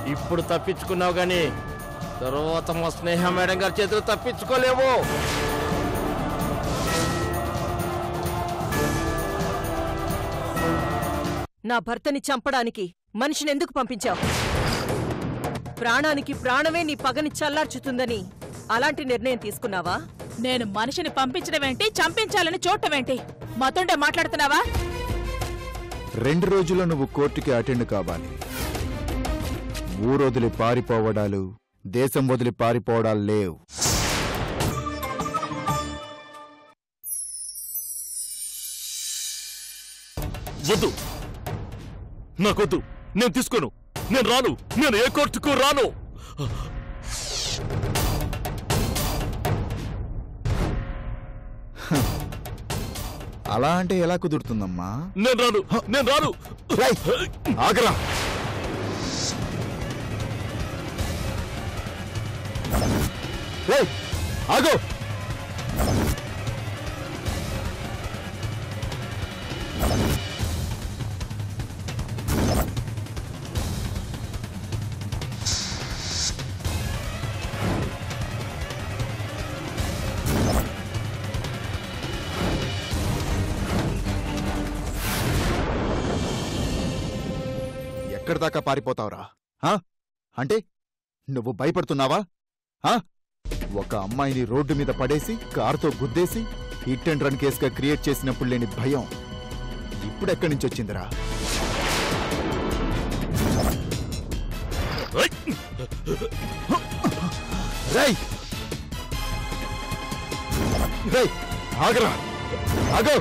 ఇప్పుడు తప్పించుకున్నావు గాని తర్వాత మా స్నేహ మేడం గారి చేతులు తప్పించుకోలేవు నా భర్తని చంపడానికి మనిషిని ఎందుకు పంపించావు ప్రాణానికి ప్రాణమే నీ పగని చల్లార్చుతుందని అలాంటి నిర్ణయం తీసుకున్నావా నేను మనిషిని పంపించడమేంటి చంపించాలని చూడటమేంటి మాతోండే మాట్లాడుతున్నావా రెండు రోజుల్లో నువ్వు కోర్టుకి అటెండ్ కావాలి ఊరొదిలి పారిపోవడాలు దేశం వదిలి పారిపోవడాలు లేవు వద్దు నాకొద్దు నేను తీసుకోను నేను రాను నేను ఏ కోర్టుకు రాను అలా అంటే ఎలా కుదురుతుందమ్మా నేను రాను నేను రాను రేయ్, ఆగరా రేయ్, ఆగు ఎక్కడి దాకా పారిపోతావురా ఆ? అంటే నువ్వు భయపడుతున్నావా ఆ? ఒక అమ్మాయిని రోడ్డు మీద పడేసి కారుతో గుద్దేసి హిట్ అండ్ రన్ కేసుగా క్రియేట్ చేసినప్పుడు లేని భయం ఇప్పుడెక్కడి నుంచి వచ్చిందిరా ఏయ్! రేయ్ రేయ్ ఆగరా ఆగో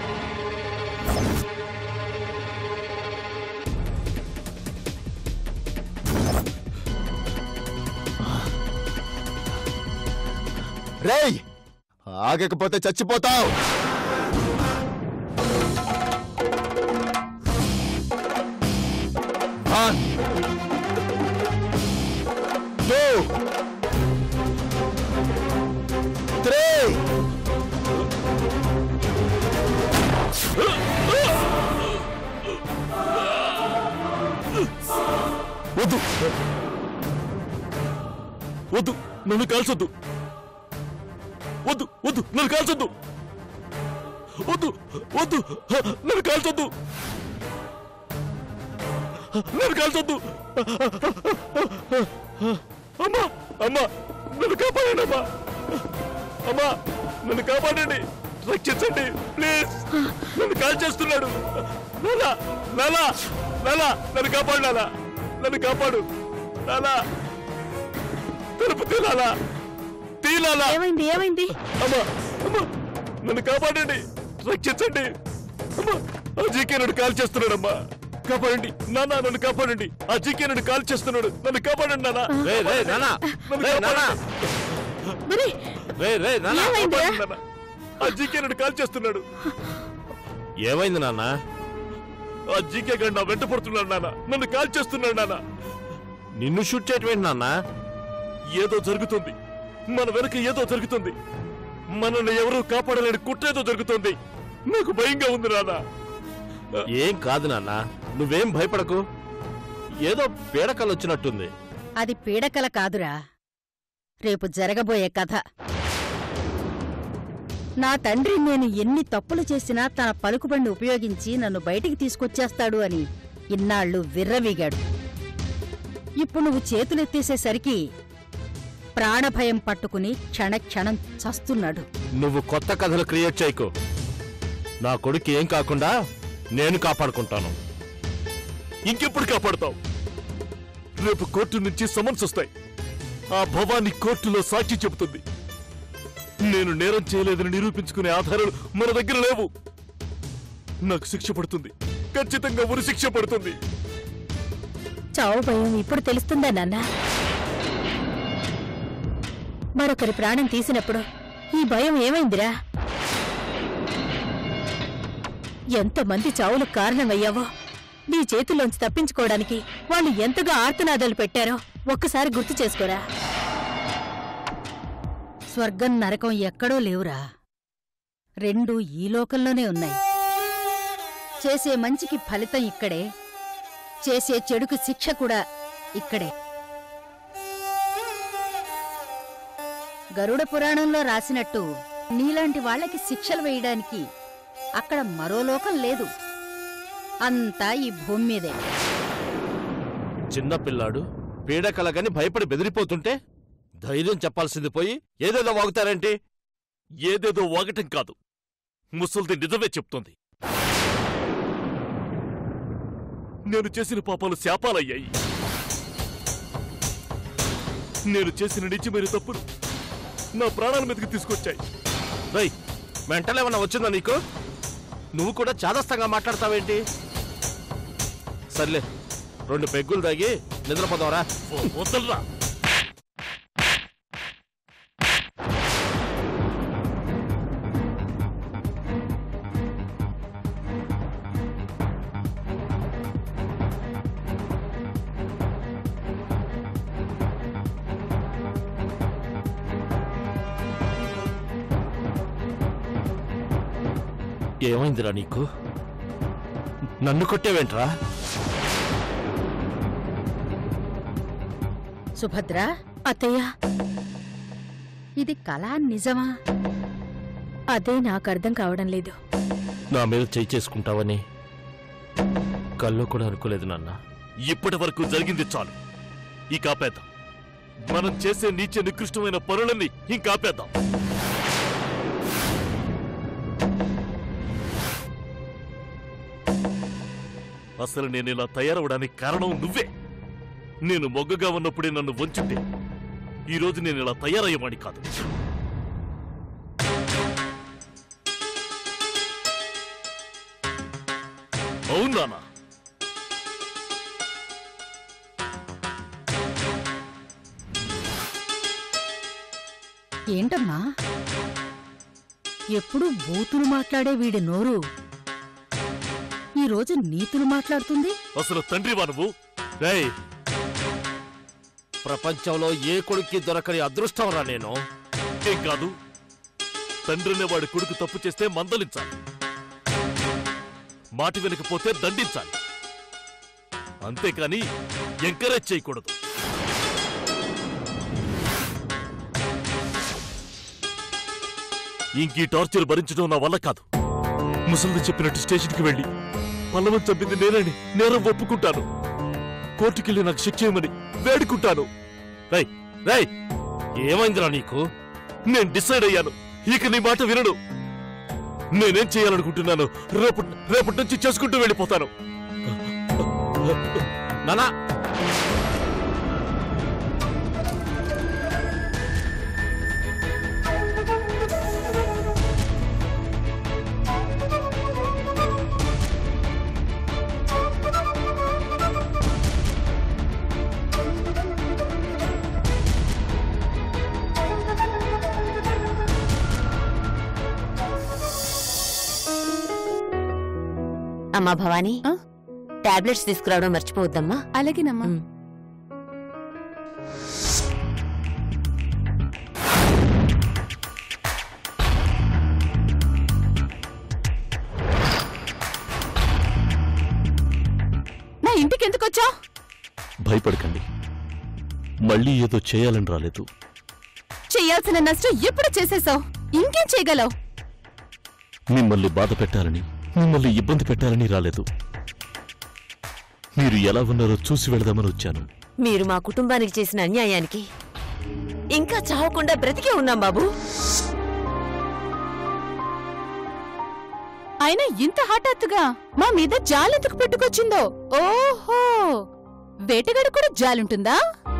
రేయ్ ఆగకపోతే చచ్చిపోతావు వన్ టూ త్రీ వద్దు వద్దు నన్ను కాల్చొద్దు వద్దు వద్దు నన్ను కాల్చొద్దు వద్దు వద్దు నన్ను కాల్చొద్దు నన్ను కాల్చొద్దు అమ్మా అమ్మా నన్ను కాపాడండి అమ్మా అమ్మా నన్ను కాపాడండి రక్షించండి ప్లీజ్ నన్ను కాల్ చేస్తున్నాడు నాలా నాలా నాలా నన్ను కాపాడు నాలా నన్ను కాపాడు నాలా తలుపు తీలాలా తీలాలా ఏమైంది ఏమైంది అమ్మా అమ్మా నన్ను కాపాడండి రక్షించండి అమ్మా ఆ జీకే నన్ను కాల్ చేస్తున్నాడమ్మా కాపాడండి నాన్న నన్ను కాపాడండి ఆ జీకే నన్ను కాల్ చేస్తున్నాడు నన్ను కాపాడండి నాన్న రే రే నానా నన్ను రే నానా కాపాడండి. మరి రే రే నానా ఏమైందిరా? కాపాడండి నాన్న. ఆ జీకే నన్ను కాల్ చేస్తున్నాడు ఏమైంది నాన్న ఆ జీకే గంట వెంట పడుతున్నాడు నాన్న నన్ను కాల్ చేస్తున్నాడు నాన్న నిన్ను షూట్ చేయటం ఏంటి నాన్న ఏదో జరుగుతుంది మన వెనక ఏదో జరుగుతుంది మనల్ని ఎవరూ కాపాడలేని కుట్రేదో జరుగుతుంది నాకు భయంగా ఉంది నాన్న ఏం కాదు నాన్న నువ్వేం భయపడకు ఏదో పీడకలు వచ్చినట్టుంది అది పీడకల కాదురా రేపు జరగబోయే కథ నా తండ్రి నేను ఎన్ని తప్పులు చేసినా తన పలుకుబండి ఉపయోగించి నన్ను బయటికి తీసుకొచ్చేస్తాడు అని ఇన్నాళ్ళు విర్రవీగాడు ఇప్పుడు నువ్వు చేతులెత్తేసేసరికి ప్రాణభయం పట్టుకుని క్షణక్షణం చస్తున్నాడు నువ్వు కొత్త కథలు క్రియేట్ చేయకు నా కొడుకు ఏం కాకుండా నేను కాపాడుకుంటాను ఇంకెప్పుడు కాపాడతావు రేపు కోర్టు నుంచి సమన్స్ వస్తాయి ఆ భవాని కోర్టులో సాక్షి చెబుతుంది నేను నేరం చేయలేదని నిరూపించుకునే ఆధారాలు మన దగ్గర లేవు నాకు శిక్ష పడుతుంది ఖచ్చితంగా ఉరి శిక్ష పడుతుంది చావు భయం ఇప్పుడు తెలుస్తుందా నాన్న మరొకరి ప్రాణం తీసినప్పుడు ఈ భయం ఏమైందిరా ఎంతమంది చావులకు కారణమయ్యావో నీ చేతుల్లోంచి తప్పించుకోవడానికి వాళ్ళు ఎంతగా ఆర్తనాదాలు పెట్టారో ఒక్కసారి గుర్తు చేసుకోరా స్వర్గం నరకం ఎక్కడో లేవురా రెండు ఈ లోకంలోనే ఉన్నాయి చేసే మంచికి ఫలితం ఇక్కడే చేసే చెడుకు శిక్ష కూడా ఇక్కడే గరుడ పురాణంలో రాసినట్టు నీలాంటి వాళ్ళకి శిక్షలు వేయడానికి అక్కడ మరో లోకం లేదు అంతా ఈ భూమి మీదే చిన్న పిల్లాడు పీడకలగని భయపడి బెదిరిపోతుంటే ధైర్యం చెప్పాల్సింది పోయి ఏదేదో వాగుతారేంటి ఏదేదో వాగటం కాదు ముసల్ది నిజమే చెప్తోంది నేను చేసిన పాపాలు శాపాలయ్యాయి నేను చేసిన నిజమైన తప్పులు నా ప్రాణాల మీదకి తీసుకొచ్చాయి రై మెంటల్ ఏమన్నా వచ్చిందా నీకు నువ్వు కూడా చాదస్తంగా మాట్లాడతావేంటి సర్లే రెండు పెగ్గులు తాగి నిద్రపోదావరా ఓ, వదలరా ఏమైందిరా నీకు నన్ను కొట్టేవేంట్రా సుభద్ర అత్తయ్య ఇది కళా నిజమా అదే నాకు అర్థం కావడం లేదు నా మీద చేయి చేసుకుంటావని కల్లో కూడా అనుకోలేదు నాన్న ఇప్పటి వరకు జరిగింది చాలు ఇక ఆపేద్దాం మనం చేసే నీచ నికృష్టమైన పనులన్నీ ఇంకా ఆపేద్దాం అసలు నేను ఇలా తయారవడానికి కారణం నువ్వే నేను మొగ్గగా ఉన్నప్పుడే నన్ను వంచుంటే ఈరోజు నేను ఇలా తయారయ్యేవాడి కాదు అవునానా ఏంటమ్మా ఎప్పుడు బూతులు మాట్లాడే వీడి నోరు ఈరోజు నీతులు మాట్లాడుతుంది అసలు తండ్రివా నువ్వు రేయ్ ప్రపంచంలో ఏ కొడుక్కి దొరకని అదృష్టం రా నేను ఏం కాదు తండ్రినే వాడి కొడుకు తప్పు చేస్తే మందలించాలి మాట వినకపోతే దండించాలి అంతేకాని ఎంకరేజ్ చేయకూడదు ఇంకీ టార్చర్ భరించడం నా వల్ల కాదు ముసలిది చెప్పినట్టు స్టేషన్కి వెళ్ళి పల్లవని చంపింది నేనని నేరం ఒప్పుకుంటాను కోర్టుకెళ్ళి నాకు శిక్ష చేయమని వేడుకుంటాను రై రై ఏమైందిరా నీకు నేను డిసైడ్ అయ్యాను ఇక నీ మాట వినడు నేనేం చేయాలనుకుంటున్నాను రేపు రేపటి నుంచి చేసుకుంటూ వెళ్ళిపోతాను నానా అమ్మా భవానీ ఆ? టాబ్లెట్స్ తీసుకురావడం మర్చిపోవద్దమ్మా అలాగేనమ్మా ఉమ్. నా ఇంటికి ఎందుకు వచ్చావు భయపడకండి మళ్ళీ ఏదో చేయాలని రాలేదు చెయ్యాల్సిన నష్టం ఎప్పుడు చేసేసావు ఇంకేం చేయగలవు మిమ్మల్ని బాధ పెట్టాలని మిమ్మల్ని ఇబ్బంది పెట్టాలని రాలేదు మీరు ఎలా ఉన్నారో చూసి వెళదామని వచ్చాను మీరు మా కుటుంబానికి చేసిన అన్యాయానికి ఇంకా చావకుండా బ్రతికే ఉన్నాం బాబు అయినా ఇంత హఠాత్తుగా మా మీద జాలెందుకు పెట్టుకొచ్చిందో ఓహో వేటగాడు కూడా జాలుంటుందా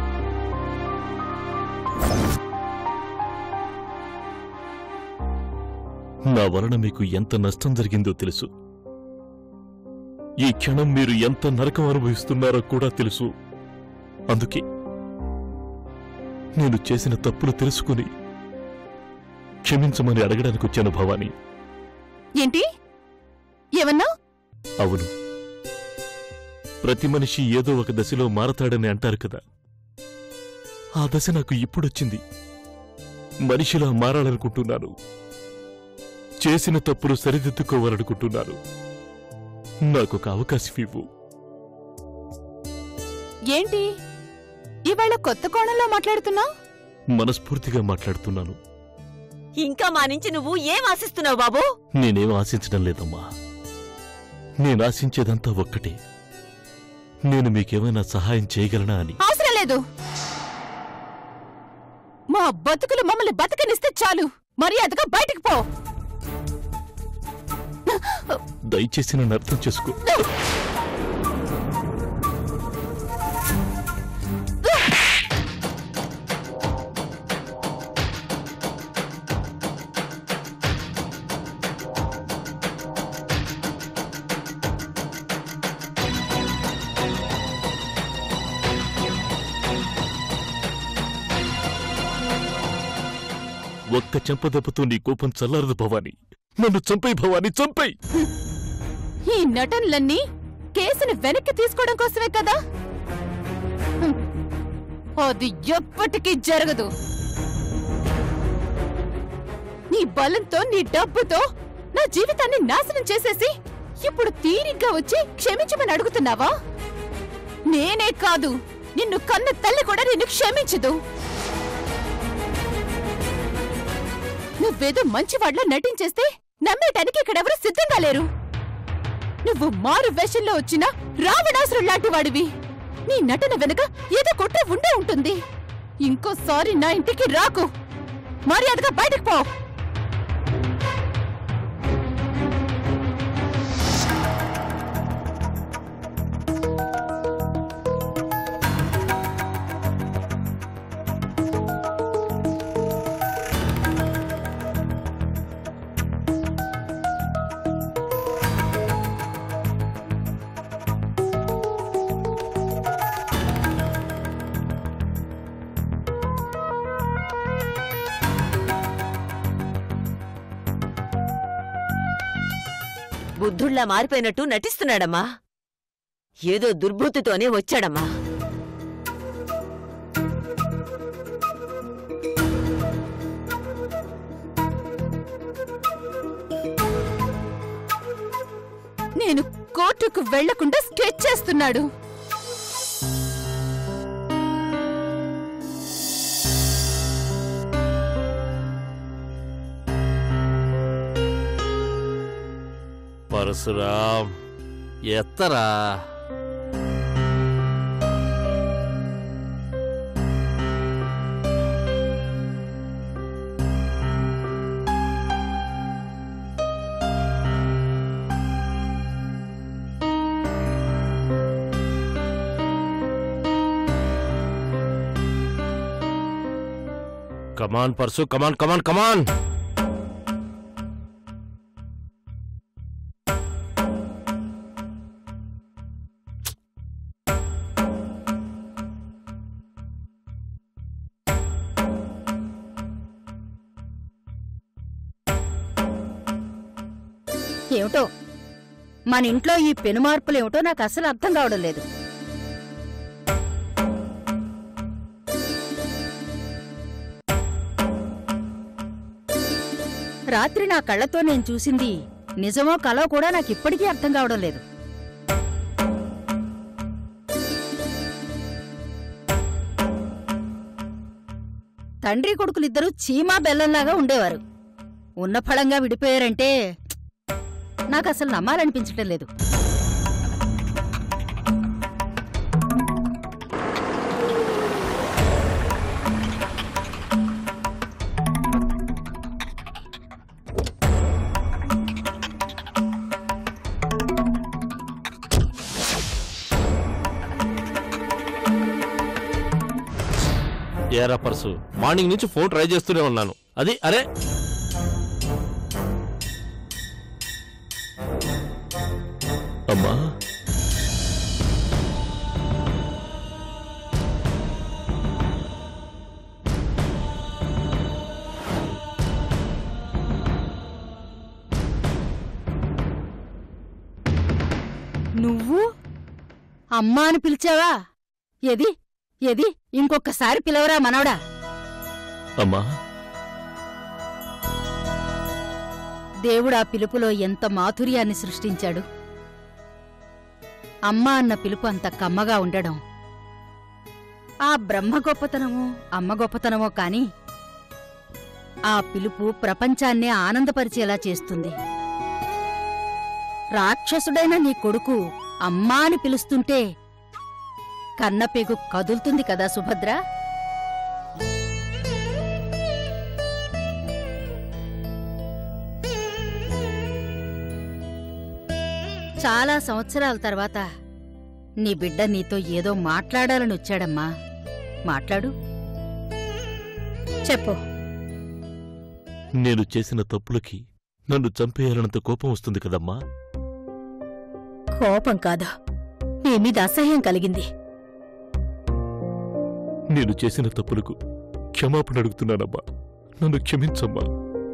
నా వలన మీకు ఎంత నష్టం జరిగిందో తెలుసు ఈ క్షణం మీరు ఎంత నరకం అనుభవిస్తున్నారో కూడా తెలుసు అందుకే నేను చేసిన తప్పులు తెలుసుకుని క్షమించమని అడగడానికి వచ్చాను భవానీ ఏంటి ఏమన్నా అవును ప్రతి మనిషి ఏదో ఒక దశలో మారతాడని అంటారు కదా ఆ దశ నాకు ఇప్పుడొచ్చింది మనిషిలా మారాలనుకుంటున్నాను చేసిన తప్పులు సరిదిద్దుకోవాలనుకుంటున్నాను నాకొక అవకాశం ఇవ్వు ఏంటి ఇవాళ కొత్త కోణంలో మాట్లాడుతున్నావు మనస్ఫూర్తిగా మాట్లాడుతున్నాను ఇంకా మా నుంచి నువ్వు ఏం ఆశిస్తున్నావు బాబు నేనేం ఆశించడం లేదమ్మా నేను ఆశించేదంతా ఒక్కటే నేను మీకేమైనా సహాయం చేయగలనా అని అవసరం లేదు మా బతుకులు మమ్మల్ని బతకనిస్తే చాలు మర్యాదగా బయటికి పో దయచేసి నన్ను అర్థం చేసుకో ఒక్క చెంపదెబ్బతో నీ కోపం చల్లారదు భవాని నన్ను చంపై భవాని చంపై ఈ నటనలన్నీ కేసుని వెనక్కి తీసుకోవడం కోసమే కదా హ్మ్. అది ఎప్పటికీ జరగదు నీ బలంతో నీ డబ్బుతో నా జీవితాన్ని నాశనం చేసేసి ఇప్పుడు తీరిగ్గా వచ్చి క్షమించమని అడుగుతున్నావా నేనే కాదు నిన్ను కన్న తల్లి కూడా నిన్ను క్షమించదు నువ్వేదో మంచివాడ్లా నటించేస్తే నమ్మేటానికి ఇక్కడెవరూ సిద్ధంగా లేరు నువ్వు మారు వేషంలో వచ్చిన రావణాసురుడు లాంటి వాడివి నీ నటన వెనుక ఏదో కుట్ర ఉండే ఉంటుంది ఇంకోసారి నా ఇంటికి రాకు మర్యాదగా బయటకు పో బుద్ధుళ్లా మారిపోయినట్టు నటిస్తున్నాడమ్మా ఏదో దుర్బుద్ధితోనే వచ్చాడమ్మా నేను కోర్టుకు వెళ్లకుండా స్కెచ్ చేస్తున్నాడు పరశురాం ఎత్తరా కమాన్ పర్సు కమాన్ కమాన్ కమాన్ ఏమిటో మన ఇంట్లో ఈ పెనుమార్పులేమిటో నాకు అసలు అర్థం కావడం లేదు రాత్రి నా కళ్ళతో నేను చూసింది నిజమో కలో కూడా నాకు ఇప్పటికీ అర్థం కావడం లేదు తండ్రి కొడుకులిద్దరూ చీమా బెల్లంలాగా ఉండేవారు ఉన్న ఫలంగా విడిపోయారంటే నాకు అసలు నమ్మాలనిపించటం లేదు ఏరా పర్సు మార్నింగ్ నుంచి ఫోన్ ట్రై చేస్తూనే ఉన్నాను అది అరే అమ్మా నువ్వు అమ్మా అని పిలిచావా ఏది ఏది ఇంకొకసారి పిలవరా మనవడా అమ్మా దేవుడా పిలుపులో ఎంత మాధుర్యాన్ని సృష్టించాడు అమ్మ అన్న పిలుపు అంత కమ్మగా ఉండడం ఆ బ్రహ్మ గొప్పతనమో అమ్మ గొప్పతనమో కాని ఆ పిలుపు ప్రపంచాన్నే ఆనందపరిచేలా చేస్తుంది రాక్షసుడైన నీ కొడుకు అమ్మా అని పిలుస్తుంటే కన్నపేగు కదులుతుంది కదా సుభద్ర చాలా సంవత్సరాల తర్వాత నీ బిడ్డ నీతో ఏదో మాట్లాడాలని వచ్చాడమ్మా మాట్లాడు చెప్పు నేను చేసిన తప్పులకి నన్ను చంపేయాలన్నంత కోపం వస్తుంది కదమ్మా కోపం కాదు నీ మీద అసహ్యం కలిగింది నేను చేసిన తప్పులకు క్షమాపణ అడుగుతున్నానమ్మా నన్ను క్షమించమ్మా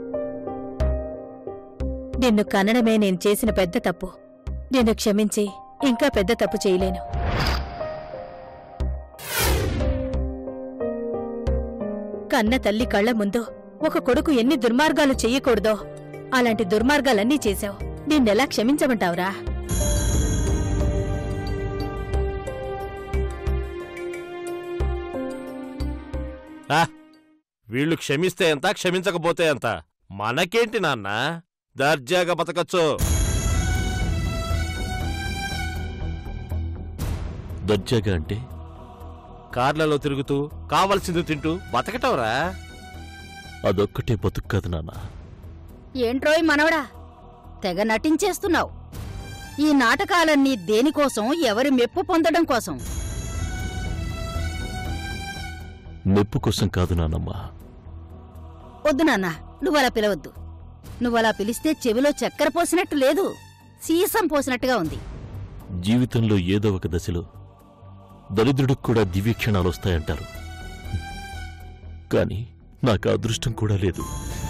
నిన్ను కనడమే నేను చేసిన పెద్ద తప్పు నిన్ను క్షమించి ఇంకా పెద్ద తప్పు చేయలేను కన్న తల్లి కళ్ళ ముందు ఒక కొడుకు ఎన్ని దుర్మార్గాలు చెయ్యకూడదో అలాంటి దుర్మార్గాలన్నీ చేశావు నిన్నెలా క్షమించమంటావురా ఆ, వీళ్ళు క్షమిస్తే ఎంత క్షమించకపోతే ఎంత మనకేంటి నాన్న దర్జాగా బతకచ్చు దర్జాగా అంటే కార్లలో తిరుగుతూ కావలసింది తింటూ బతకటవరా అదొక్కటే బతుకు కాదు నాన్న ఏంట్రోయ్ మనవడా తెగ నటించేస్తున్నావు ఈ నాటకాలన్నీ దేనికోసం ఎవరి మెప్పు పొందడం కోసం నొప్పు కోసం కాదు నానమ్మా వద్దు నాన్న నువ్వలా పిలవద్దు నువ్వలా పిలిస్తే చెవిలో చక్కెర పోసినట్టు లేదు సీసం పోసినట్టుగా ఉంది జీవితంలో ఏదో ఒక దశలో దరిద్రుడికి కూడా దివ్యక్షణాలు వస్తాయంటారు కానీ నాకు ఆ అదృష్టం కూడా లేదు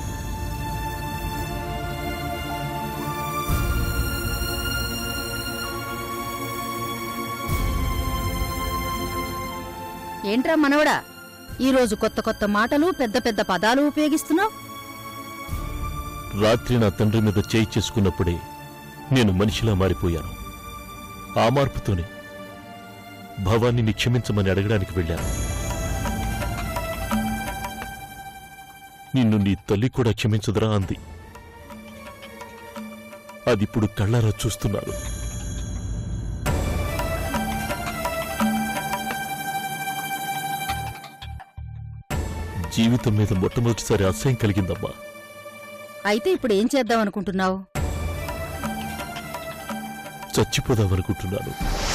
ఏంట్రా మనవడా ఈరోజు కొత్త కొత్త మాటలు పెద్ద పెద్ద పదాలు ఉపయోగిస్తున్నావు రాత్రి నా తండ్రి మీద చేయి చేసుకున్నప్పుడే నేను మనిషిలా మారిపోయాను ఆ మార్పుతోనే భవానీని క్షమించమని అడగడానికి వెళ్ళాను నిన్ను నీ తల్లి కూడా క్షమించదురా అంది అదిప్పుడు కళ్ళారా చూస్తున్నాను జీవితం మీద మొట్టమొదటిసారి అసహ్యం కలిగిందమ్మా అయితే ఇప్పుడు ఏం చేద్దాం అనుకుంటున్నావు చచ్చిపోదామనుకుంటున్నాను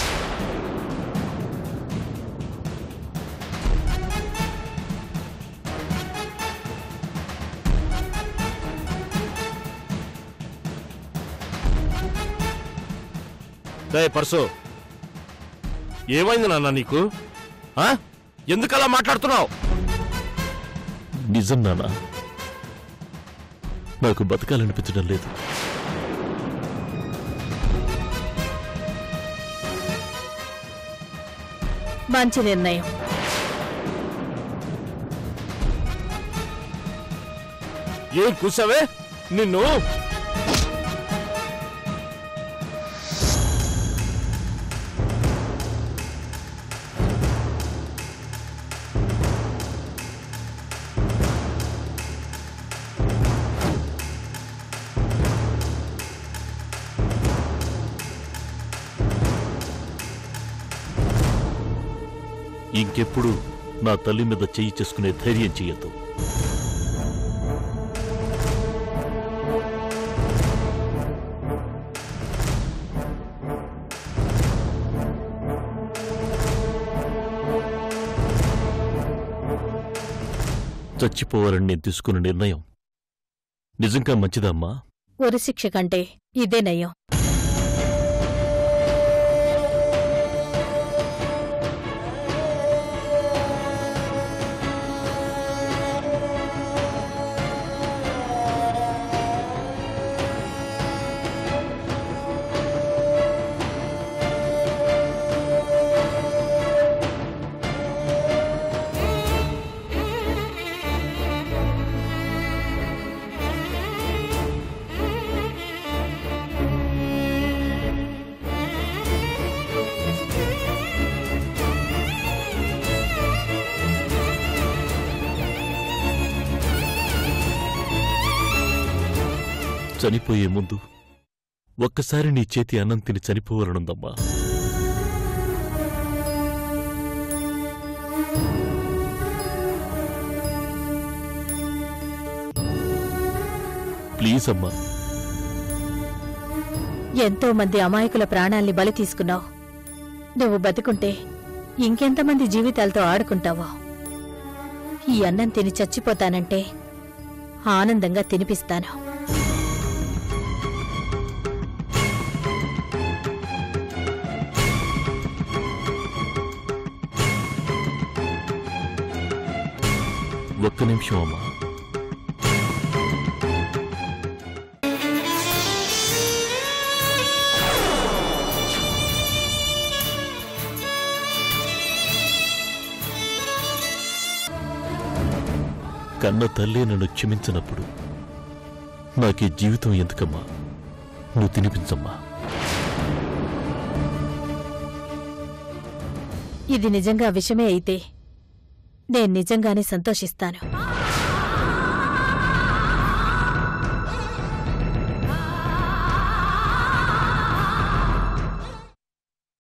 రే పర్సు ఏమైంది నాన్న నీకు ఆ? ఎందుకలా మాట్లాడుతున్నావు నిజం నానా నాకు బతకాలనిపించడం లేదు మంచి నిర్ణయం ఏం కూసావే నిన్ను ఇంకెప్పుడు నా తల్లి మీద చెయ్యి చేసుకునే ధైర్యం చెయ్యొద్దు చచ్చిపోవాలని నేను తీసుకున్న నిర్ణయం నిజంగా మంచిదమ్మా ఉరిశిక్ష కంటే ఇదే నయం చనిపోయే ముందు ఒక్కసారి నీ చేతి అన్నం తిని చనిపోవాలనుందమ్మా ప్లీజ్ అమ్మా ఎంతో మంది అమాయకుల ప్రాణాల్ని బలి తీసుకున్నావు నువ్వు బతుకుంటే ఇంకెంతమంది జీవితాలతో ఆడుకుంటావో ఈ అన్నం తిని చచ్చిపోతానంటే ఆనందంగా తినిపిస్తాను ఒక్క నిమిషం అమ్మా కన్న తల్లి నన్ను క్షమించినప్పుడు నాకీ జీవితం ఎందుకమ్మా నువ్వు తినిపించమ్మా ఇది నిజంగా విషమే అయితే నేను నిజంగానే సంతోషిస్తాను